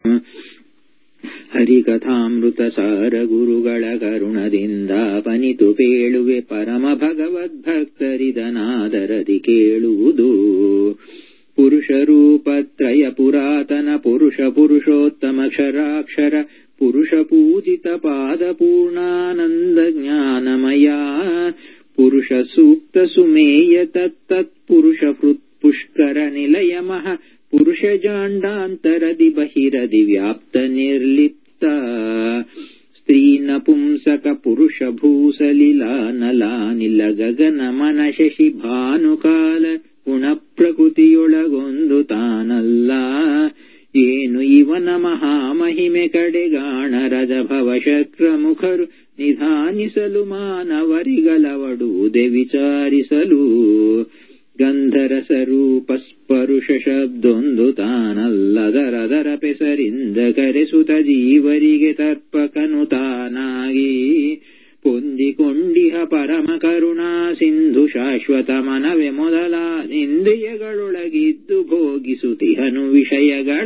ಹರಿಕಥಾಮೃತ ಸಾರ ಗುರುಗಳ ಕರುಣದಿಂದ ಪನಿತು ಪೇಳುವೆ ಪರಮ ಭಗವದ್ಭಕ್ತರಿದನಾದರದಿ ಕೇಳುವುದು ಪುರುಷ ರೂಪತ್ರಯ ಪುರಾತನ ಪುರುಷ ಪುರುಷೋತ್ತಮ ಕ್ಷರಾಕ್ಷರ ಪುರುಷ ಪೂಜಿತ ಪಾದ ಪೂರ್ಣಾನಂದ ಜ್ಞಾನಮಯ ಪುರುಷ ಸೂಕ್ತ ಸುಮೇಯ ತತ್ತತ್ ಪುರುಷ ಪುಷ್ಕರ ನಿಲಯಮಃ ಪುರುಷ ಜಾಂಡಾಂತರದಿ ಬಹಿರದಿ ವ್ಯಾಪ್ತ ನಿರ್ಲಿಪ್ತ ಸ್ತ್ರೀ ನಪುಂಸಕ ಪುರುಷ ಭೂಸಲಿಲಾ ನಲಾನಿಲ ಗಗನ ಮನ ಶಶಿ ಭಾನುಕಾಲ ಗುಣ ಪ್ರಕೃತಿಯೊಳಗೊಂದು ತಾನಲ್ಲ ಏನು ಇವನ ಮಹಾಮಹಿಮೆ ಕಡೆಗಾಣರದ ಭವಶಕ್ರ ಮುಖರು ನಿಧಾನಿಸಲು ಮಾನವರಿಗಳವಡುವುದೇ ವಿಚಾರಿಸಲು ಗಂಧರಸ ರೂಪ ಸ್ಪರುಷ ಶಬ್ದೊಂದು ತಾನಲ್ಲದರದರ ಪೆಸರಿಂದ ಕರೆಸುತ್ತ ಜೀವರಿಗೆ ತರ್ಪಕನು ತಾನಾಗಿ ಪೊಂದಿಕೊಂಡಿಹ ಪರಮ ಕರುಣಾ ಸಿಂಧು ಶಾಶ್ವತ ಮನವೆ ಮೊದಲ ಇಂದ್ರಿಯಗಳೊಳಗಿದ್ದು ಭೋಗಿಸುತಿಹನು ವಿಷಯಗಳ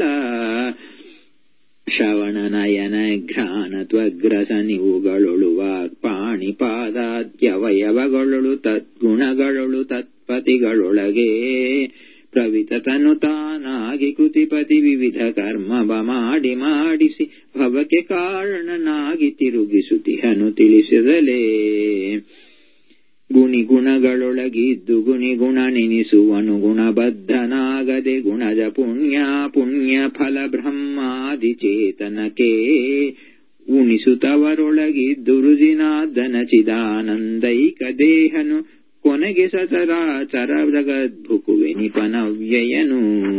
ಶ್ರವಣ ನಯನ ಘ್ರಾಣ ತ್ವಗ್ರಸ ನಿವುಗಳೊಳು ವಾಕ್ಪಾಣಿ ಪಾದಾದ್ಯವಯವಗಳೊಳು ತದ್ಗುಣಗಳೊಳು ತತ್ಪತಿಗಳೊಳಗೆ ಪ್ರವಿತತನು ತಾನಾಗಿ ಕೃತಿಪತಿ ವಿವಿಧ ಕರ್ಮವ ಮಾಡಿ ಮಾಡಿಸಿ ಭವಕ್ಕೆ ಕಾರಣನಾಗಿ ತಿರುಗಿಸುತಿಹನು ತಿಳಿಸಿದಲೇ ಗುಣಿಗುಣಗಳೊಳಗಿದ್ದು ಗುಣಿಗುಣ ನೆನಿಸುವನು ಗುಣಬದ್ಧನಾಗದೆ ಗುಣದ ಪುಣ್ಯ ಪುಣ್ಯ ಫಲ ಬ್ರಹ್ಮಾದಿ ಚೇತನಕ್ಕೆ ಉಣಿಸುತ್ತವರೊಳಗಿದ್ದು ರುಜಿನಾದನ ಚಿದಾನಂದೈಕ ದೇಹನು ಕೊನೆಗೆ ಸತರಾಚರ ಜಗದ್ಭುಕುವೆನಿಪನವ್ಯಯನು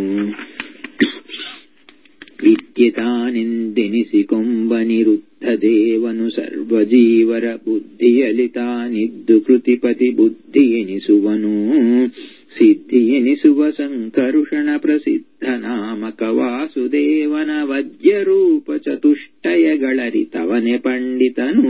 ವಿದ್ಯೆತಾನೆಂದೆನಿಸಿಕೊಂಬನಿರುದ್ಧ ದೇವನು ಸರ್ವಜೀವರ ಬುದ್ಧಿಯಲಿ ತಾನಿದ್ದು ಕೃತಿಪತಿ ಬುದ್ಧಿ ಎನಿಸುವನು ಸಿದ್ಧಿ ಎನಿಸುವ ಸಂಕರುಷಣ ಪ್ರಸಿದ್ಧ ನಾಮಕ ವಾಸುದೇವನ ವಜ್ಯರೂಪ ಚತುಷ್ಟಯಗಳರಿತವನೆ ಪಂಡಿತನು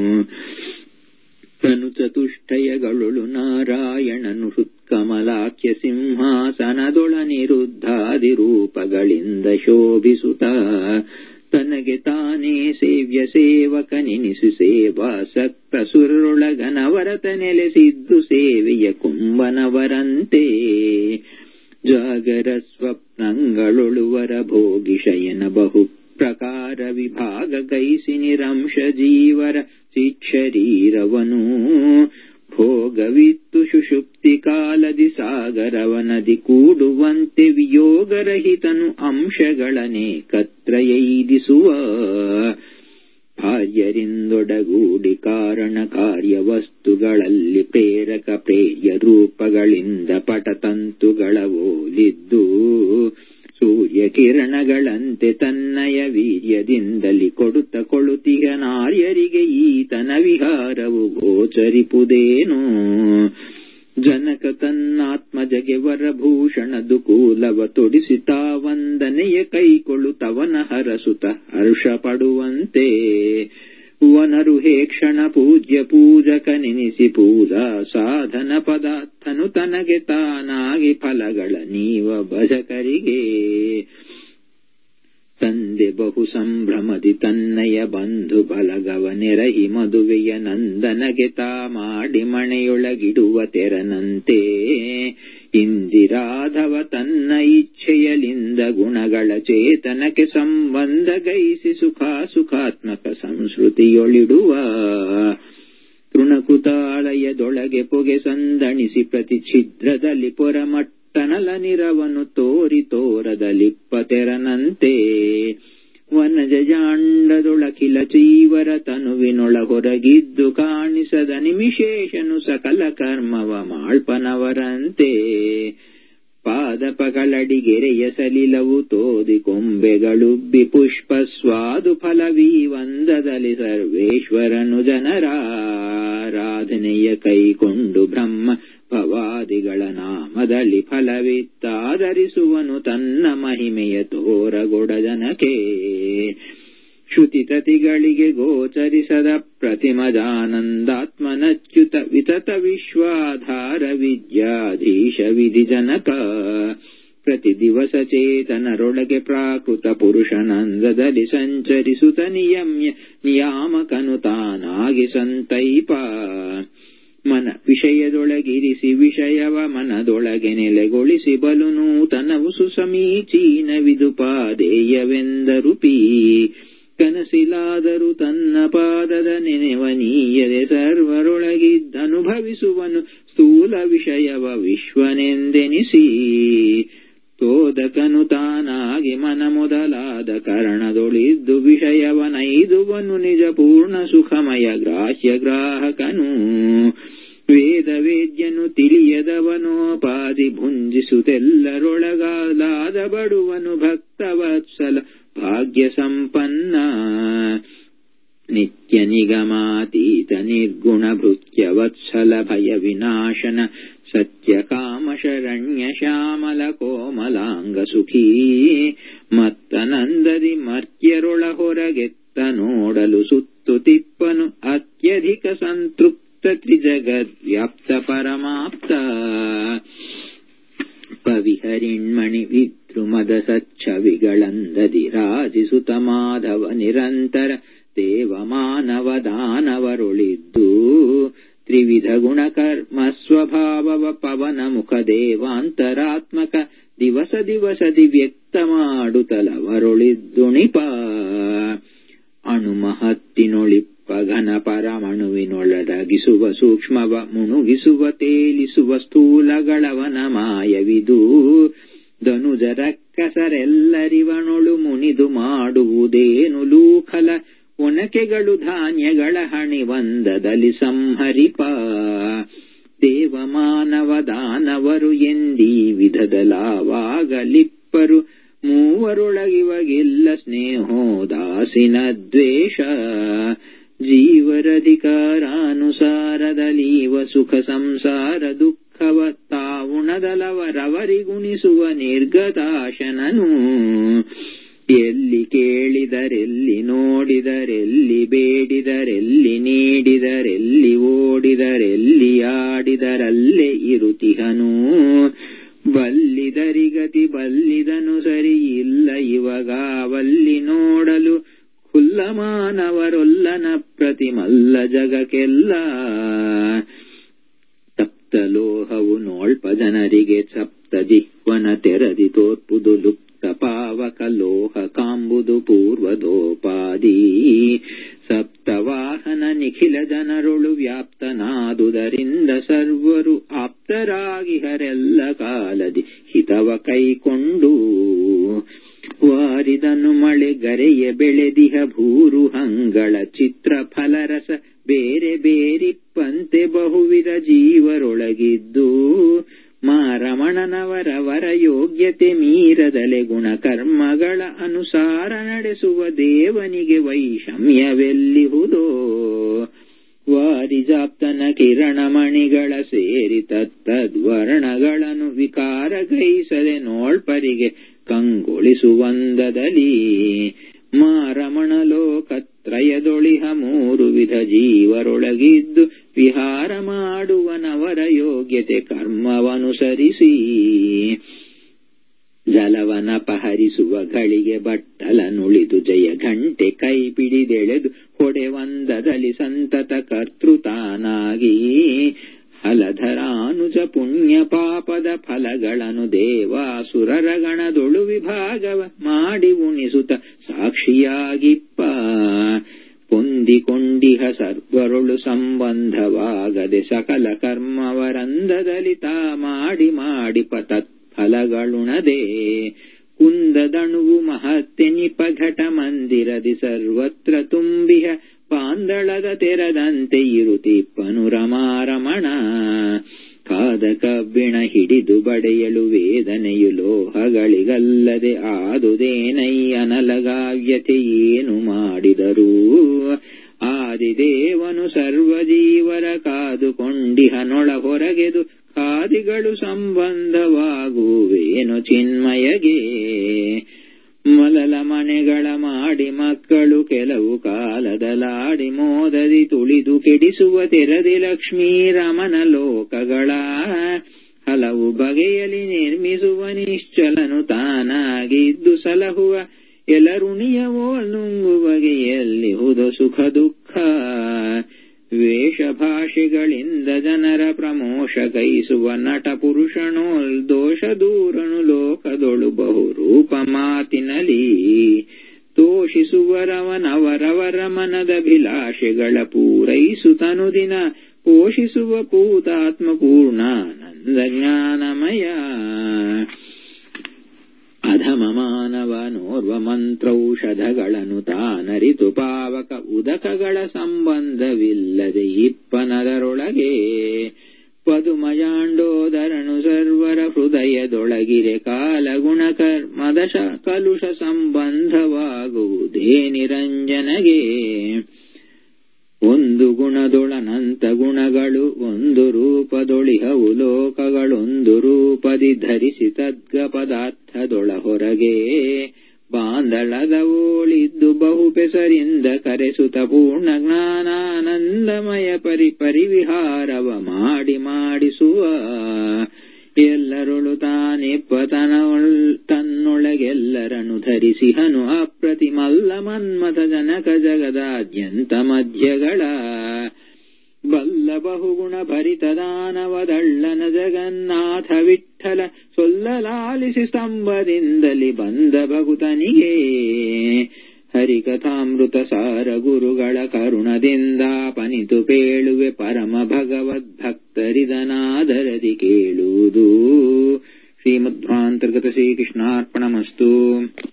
ತನು ಚತುಷ್ಟಯಗಳೊಳು ನಾರಾಯಣನು ಹೃತ್ಕಮಲಾಖ್ಯ ಸಿಂಹಾಸನದೊಳ ನಿರುದ್ಧಾದಿ ರೂಪಗಳಿಂದ ಶೋಭಿಸುತ್ತ ತನಗೆ ತಾನೇ ಸೇವ್ಯ ಸೇವಕ ನೆನಿಸು ಸೇವಾಸಕ್ತ ಸುರೊಳಗನವರತ ನೆಲೆಸಿದ್ದು ಸೇವೆಯ ಕುಂಬನವರಂತೆ ಜಾಗರ ಸ್ವಪ್ನಗಳೊಳುವರ ಭೋಗಿಶಯನ ಬಹು ಪ್ರಕಾರ ವಿಭಾಗ ಗೈಸಿ ನಿರಂಶ ಜೀವರ ಚಿಚ್ಚರೀರವನು ಭೋಗವಿತ್ತು ಸುಷುಪ್ತಿ ಕಾಲದಿ ಸಾಗರವನದಿ ಕೂಡುವಂತೆ ವಿಯೋಗರಹಿತನು ಅಂಶಗಳನೇಕತ್ರ ಎಯ್ದಿಸುವ ಭಾರ್ಯರಿಂದೊಡಗೂಡಿ ಕಾರಣ ಕಾರ್ಯವಸ್ತುಗಳಲ್ಲಿ ಪ್ರೇರಕ ಪ್ರೇಯ ರೂಪಗಳಿಂದ ಪಟತಂತುಗಳ ಓಲಿದ್ದು ಸೂರ್ಯ ಕಿರಣಗಳಂತೆ ತನ್ನಯ ವೀರ್ಯದಿಂದಲಿ ಕೊಡುತ್ತ ಕೊಳುತಿಗ ನಾರ್ಯರಿಗೆ ಈತನ ವಿಹಾರವು ಗೋಚರಿಪುದೇನೋ ಜನಕ ತನ್ನಾತ್ಮಜಗೆ ವರಭೂಷಣ ದುಕೂಲವ ತೊಡಿಸಿ ತಾವಂದನೆಯ ಕೈಕೊಳ್ಳುತ್ತವನ ಹರಸುತ ಹರ್ಷ ಪಡುವಂತೆ ವನರು ಹೇ ಕ್ಷಣ ಪೂಜ್ಯ ಪೂಜಕ ನೆನೆಸಿ ಪೂಜಾ ಸಾಧನ ಪದಾರ್ಥನು ತನಗೆ ತಾನಾಗಿ ಫಲಗಳ ನೀವ ಭಜಕರಿಗೆ ತಂದೆ ಬಹು ಸಂಭ್ರಮದಿ ತನ್ನಯ ಬಂಧು ಬಲಗವ ನೆರಹಿ ಮದುವೆಯ ನಂದನಗೆ ತಾ ಮಾಡಿ ಮಣೆಯೊಳಗಿಡುವ ತೆರನಂತೆ ಇಂದಿರಾಧವ ತನ್ನ ಇಚ್ಛೆಯಲಿಂದ ಗುಣಗಳ ಚೇತನಕ್ಕೆ ಸಂಬಂಧ ಗೈಸಿ ಸುಖ ಸುಖಾತ್ಮಕ ಸಂಸ್ಕೃತಿಯೊಳಿಡುವ ತೃಣಕೃತಾಲಯದೊಳಗೆ ಪೊಗೆ ಸಂದಣಿಸಿ ಪ್ರತಿ ಛಿದ್ರದಲ್ಲಿ ಪೊರಮಟ್ಟನಲ ನಿರವನು ತೋರಿ ತೋರದಲಿಪ್ಪ ತೆರನಂತೆ ವನಜಾಂಡದೊಳಕಿಲ ಚೀವರ ತನುವಿನೊಳ ಹೊರಗಿದ್ದು ಕಾಣಿಸದ ನಿಮಿಷೇಷನು ಸಕಲ ಕರ್ಮವ ಮಾಳ್ಪನವರಂತೆ ಪಾದಪಗಳಡಿಗೆರೆಯ ಸಲಿಲವು ತೋದಿ ಕೊಂಬೆಗಳುಬ್ಬಿ ಪುಷ್ಪ ಸ್ವಾದು ಫಲವೀ ವಂದದಲ್ಲಿ ಸರ್ವೇಶ್ವರನು ಜನರಾರಾಧನೆಯ ಕೈಕೊಂಡು ಬ್ರಹ್ಮ ಭವಾದಿಗಳ ನಾಮದಲ್ಲಿ ಫಲವಿತ್ತಾದರಿಸುವನು ತನ್ನ ಮಹಿಮೆಯ ತೋರಗೊಡ ಜನಕೆ ಶ್ರುತಿತತಿಗಳಿಗೆ ಗೋಚರಿಸದ ಪ್ರತಿ ದಿವಸ ಚೇತನರೊಳಗೆ ಪ್ರಾಕೃತ ಪುರುಷನಂದದಲ್ಲಿ ಸಂಚರಿಸುತ್ತ ನಿಯಮ್ಯ ನಿಯಾಮಕನು ತಾನಾಗಿ ಸಂತೈಪ ಮನ ವಿಷಯದೊಳಗಿರಿಸಿ ವಿಷಯವ ಮನದೊಳಗೆ ನೆಲೆಗೊಳಿಸಿ ಬಲು ನೂತನವು ಸುಸಮೀಚೀನ ವಿದುಪಾದೇಯವೆಂದರು ಪೀ ಕನಸಿಲಾದರೂ ತನ್ನ ಪಾದದ ನೆನೆವನೀಯದೆ ಸರ್ವರೊಳಗಿದ್ದನುಭವಿಸುವನು ಸ್ಥೂಲ ವಿಷಯವ ವಿಶ್ವನೆಂದೆನಿಸಿ ತೋದಕನು ತಾನಾಗಿ ಮನ ಮೊದಲಾದ ಕರಣದೊಳಿದ್ದು ವಿಷಯವನೈದುವನು ನಿಜ ಪೂರ್ಣ ಸುಖಮಯ ಗ್ರಾಹ್ಯ ಗ್ರಾಹಕನು ವೇದ ವೇದ್ಯನು ತಿಳಿಯದವನೋಪಾದಿ ಭುಂಜಿಸುತ್ತೆಲ್ಲರೊಳಗಾಲಾದ ಬಡುವನು ಭಕ್ತವತ್ಸಲ ಭಾಗ್ಯ ಸಂಪನ್ನ ನಿತ್ಯ ನಿಗಮಾತೀತ ನಿರ್ಗುಣ ಭೃತ್ಯ ವತ್ಸಲ ಭಯ ವಿನಾಶನ ಸತ್ಯ ಕಾಮ ಶರಣ್ಯ ಶ್ಯಾಮಲ ಕೋಮಲಾಂಗ ಸುಖೀ ಮತ್ತನಂದದಿ ಮರ್ತ್ಯರೊಳ ಹೊರಗೆತ್ತ ನೋಡಲು ಸುತ್ತು ತಿಪ್ಪನು ಅತ್ಯಧಿಕ ಸಂತೃಪ್ತ ತ್ರಿಜಗದ್ವ್ಯಾಪ್ತ ಪರಮಾಪ್ತ ಪವಿಹರಿಣ್ಮಣಿ ವಿದ್ರುಮದ ಸಚ್ಛವಿಗಳಂದದಿ ರಾಜಿಸುತ ಮಾಧವ ನಿರಂತರ ದೇವ ಮಾನವ ದಾನವರೊಳಿದ್ದು ತ್ರಿವಿಧ ಗುಣಕರ್ಮ ಸ್ವಭಾವವ ಪವನ ಮುಖ ದೇವಾಂತರಾತ್ಮಕ ದಿವಸ ದಿವಸದಿ ವ್ಯಕ್ತ ಮಾಡುತ್ತಲವರೊಳಿದ್ದುಣಿಪ ಅಣುಮಹತ್ತಿನೊಳಿಪ್ಪ ಘನ ಪರಮಣುವಿನೊಳಡಗಿಸುವ ಸೂಕ್ಷ್ಮವ ಮುಣುಗಿಸುವ ತೇಲಿಸುವ ಸ್ಥೂಲಗಳವನ ಮಾಯವಿದು ಧನುಜರ ಕಸರೆಲ್ಲರಿವನೊಳು ಮುನಿದು ಮಾಡುವುದೇನು ಲೂಖಲ ಒನಕೆಗಳು ಧಾನ್ಯಗಳ ಹಣಿವಂದದಲ್ಲಿ ಸಂಹರಿಪ ದೇವಮಾನವ ದಾನವರು ಎಂದೀ ವಿಧದಲಾವಾಗಲಿಪ್ಪರು ಮೂವರೊಳಗಿವಗೆಲ್ಲ ಸ್ನೇಹೋದಾಸಿನ ದ್ವೇಷ ಜೀವರಧಿಕಾರಾನುಸಾರದಲೀವ ಸುಖ ಸಂಸಾರ ದುಃಖವ ತಾವುಣದಲವರವರಿಗುಣಿಸುವ ನಿರ್ಗತಾಶನನು ಎಲ್ಲಿ ಕೇಳಿದರೆಲ್ಲಿ ನೋಡಿದರೆಲ್ಲಿ ಬೇಡಿದರೆಲ್ಲಿ ನೀಡಿದರೆಲ್ಲಿ ಓಡಿದರೆಲ್ಲಿ ಆಡಿದರಲ್ಲೇ ಇರುತಿಹನು ಬಲ್ಲಿದರಿಗತಿ ಬಲ್ಲಿದನು ಸರಿ ಇಲ್ಲ ಇವಗಾವಲ್ಲಿ ನೋಡಲು ಖುಲ್ಲ ಮಾನವರೊಲ್ಲನ ಪ್ರತಿಮಲ್ಲ ಜಗಕ್ಕೆಲ್ಲ ತಪ್ತಲೋಹವು ನೋಳ್ಪ ಜನರಿಗೆ ಸಪ್ತ ಜಿಹ್ವನ ತೆರದಿ ತೋರ್ಪುದು ಲುಪ್ತ ಪಾವಕ ಲೋಹ ಕಾಂಬುದು ಪೂರ್ವದೋಪಾದಿ ಸಪ್ತವಾಹನ ನಿಖಿಲ ಜನರೊಳು ವ್ಯಾಪ್ತನಾದುದರಿಂದ ಸರ್ವರು ಆಪ್ತರಾಗಿಹರೆಲ್ಲ ಕಾಲದಿ ಹಿತವ ಕೈಕೊಂಡು ವಾರಿದನು ಮಳೆ ಗರೆಯ ಬೆಳೆದಿಹ ಭೂರು ಹಂಗಳ ಚಿತ್ರ ಫಲರಸ ಬೇರೆ ಬೇರಿಪ್ಪಂತೆ ಬಹುವಿಧ ಜೀವರೊಳಗಿದ್ದು ಮಾರಮಣನವರವರ ಯೋಗ್ಯತೆ ಮೀರದಲೆ ಗುಣಕರ್ಮಗಳ ಅನುಸಾರ ನಡೆಸುವ ದೇವನಿಗೆ ವೈಷಮ್ಯವೆಲ್ಲಿಹುದೋ ವಾರಿಜಾಪ್ತನ ಕಿರಣಮಣಿಗಳ ಸೇರಿ ತತ್ತದ್ವರ್ಣಗಳನ್ನು ವಿಕಾರಗೈಸದೆ ನೋಳ್ಪರಿಗೆ ಕಂಗೊಳಿಸುವಂದದಲ್ಲಿ ಮಾರಮಣಲೋಕತ್ರಯದೊಳಿಹ ಮೂರು ವಿಧ ಜೀವರೊಳಗಿದ್ದು ವಿಹಾರ ಮಾಡುವನವರ ಯೋಗ್ಯತೆ ಕರ್ಮವನುಸರಿಸಿ ಜಲವನಪಹರಿಸುವ ಗಳಿಗೆ ಬಟ್ಟಲನುಳಿದು ಜಯ ಘಂಟೆ ಕೈ ಪಿಡಿದೆಳೆದು ಹೊಡೆವಂದದಲ್ಲಿ ಸಂತತ ಕರ್ತೃತಾನಾಗಿ ಹಲಧರಾನುಜ ಪುಣ್ಯ ಪಾಪದ ಫಲಗಳನ್ನು ದೇವಾಸುರರ ಗಣದೊಳು ವಿಭಾಗವ ಮಾಡಿ ಉಣಿಸುತ್ತ ಸಾಕ್ಷಿಯಾಗಿಪ್ಪ ಪೊಂದಿಕೊಂಡಿಹ ಸರ್ವರೊಳು ಸಂಬಂಧವಾಗದೆ ಸಕಲ ಕರ್ಮವರಂದದಲ್ಲಿ ತಾ ಮಾಡಿ ಮಾಡಿ ತತ್ಫಲಗಳುಣದೆ ಕುಂದದಣುವು ಮಹತ್ತೆನಿಪ ಘಟ ಮಂದಿರದಿ ಸರ್ವತ್ರ ತುಂಬಿಹ ಪಾಂದಳದ ತೆರದಂತೆ ಇರುತಿಪ್ಪನು ರಮಾರಮಣ ಕಾದ ಕಬ್ಬಿಣ ಹಿಡಿದು ಬಡೆಯಲು ವೇದನೆಯು ಲೋಹಗಳಿಗಲ್ಲದೆ ಆದುದೇನೈ ಅನಲಗಾವ್ಯತೆ ಏನು ಮಾಡಿದರೂ ಆದಿದೇವನು ಸರ್ವಜೀವರ ಕಾದುಕೊಂಡಿಹನೊಳ ಹೊರಗೆದು ಖಾದಿಗಳು ಸಂಬಂಧವಾಗುವೇನು ಚಿನ್ಮಯಗೆ ಮಲಲ ಮನೆಗಳ ಮಾಡಿ ಮಕ್ಕಳು ಕೆಲವು ಕಾಲದಲಾಡಿ ಮೋದದಿ ತುಳಿದು ಕೆಡಿಸುವ ತೆರದಿ ಲಕ್ಷ್ಮೀ ರಮನ ಲೋಕಗಳ ಹಲವು ಬಗೆಯಲಿ ನಿರ್ಮಿಸುವ ನಿಶ್ಚಲನು ತಾನಾಗಿದ್ದು ಸಲಹುವ ಎಲರುಣಿಯವೋ ನುಂಗು ಬಗೆಯಲ್ಲಿ ಹುದ ಸುಖ ದುಃಖ ವೇಷಭಾಷೆಗಳಿಂದ ಜನರ ಪ್ರಮೋಷ ಕೈಸುವ ನಟ ಪುರುಷನೋಲ್ ದೋಷ ದೂರನು ಲೋಕದೊಳು ಬಹು ರೂಪ ಮಾತಿನಲಿ ತೋಷಿಸುವರವನವರವರ ಮನದಭಿಲಾಷೆಗಳ ಪೂರೈಸುತ್ತನು ದಿನ ಪೋಷಿಸುವ ಪೂತಾತ್ಮ ಪೂರ್ಣಾನಂದ ಜ್ಞಾನಮಯ ಅಧಮ ಮಾನವನೋರ್ವ ಮಂತ್ರೌಷಧಗಳನ್ನು ತಾನರಿತು ಪಾವಕ ಉದಕಗಳ ಸಂಬಂಧವಿಲ್ಲದೆ ಇಪ್ಪನದರೊಳಗೆ ಪದುಮಯಾಂಡೋದರನು ಸರ್ವರ ಹೃದಯದೊಳಗಿರೆ ಕಾಲಗುಣ ಕರ್ಮದ ಕಲುಷ ಸಂಬಂಧವಾಗುವುದೇ ನಿರಂಜನಗೆ ಒಂದು ಗುಣದೊಳನಂತ ಗುಣಗಳು ಒಂದು ರೂಪದೊಳಿಹವು ಲೋಕಗಳೊಂದು ರೂಪದಿ ಧರಿಸಿ ತದ್ಗ ಪದಾರ್ಥದೊಳ ಹೊರಗೆ ಬಾಂದಳದ ಓಳಿದ್ದು ಬಹು ಪೆಸರಿಂದ ಕರೆಸುತ್ತ ಪೂರ್ಣ ಜ್ಞಾನಾನಂದಮಯ ಪರಿ ಪರಿವಿಹಾರವ ಮಾಡಿ ಮಾಡಿಸುವ ಎಲ್ಲರೊಳು ತಾನಿಪ್ಪ ತನ್ನೊಳಗೆಲ್ಲರನ್ನು ಧರಿಸಿಹನು ಅಪ್ರತಿಮಲ್ಲ ಮನ್ಮಥ ಜನಕ ಜಗದಾದ್ಯಂತ ಮಧ್ಯಗಳ ಬಲ್ಲ ಬಹುಗುಣ ಭರಿತದಾನವದಳ್ಳನ ಜಗನ್ನಾಥ ವಿಠಲ ಸೊಲ್ಲಲಾಲಿಸಿ ಸ್ತಂಭದಿಂದಲಿ ಬಂದ ಭಗುತನಿಗೆ ಹರಿಕಥಾಮೃತ ಸಾರ ಗುರುಗಳ ಕರುಣದಿಂದ ಪನಿತು ಪೇಳುವೆ ಪರಮ ಭಗವದ್ಭಕ್ತರಿದನಾದರದಿ ಕೇಳುವುದು ಶ್ರೀಮಧ್ವಾಂತರ್ಗತ ಶ್ರೀಕೃಷ್ಣಾರ್ಪಣಮಸ್ತು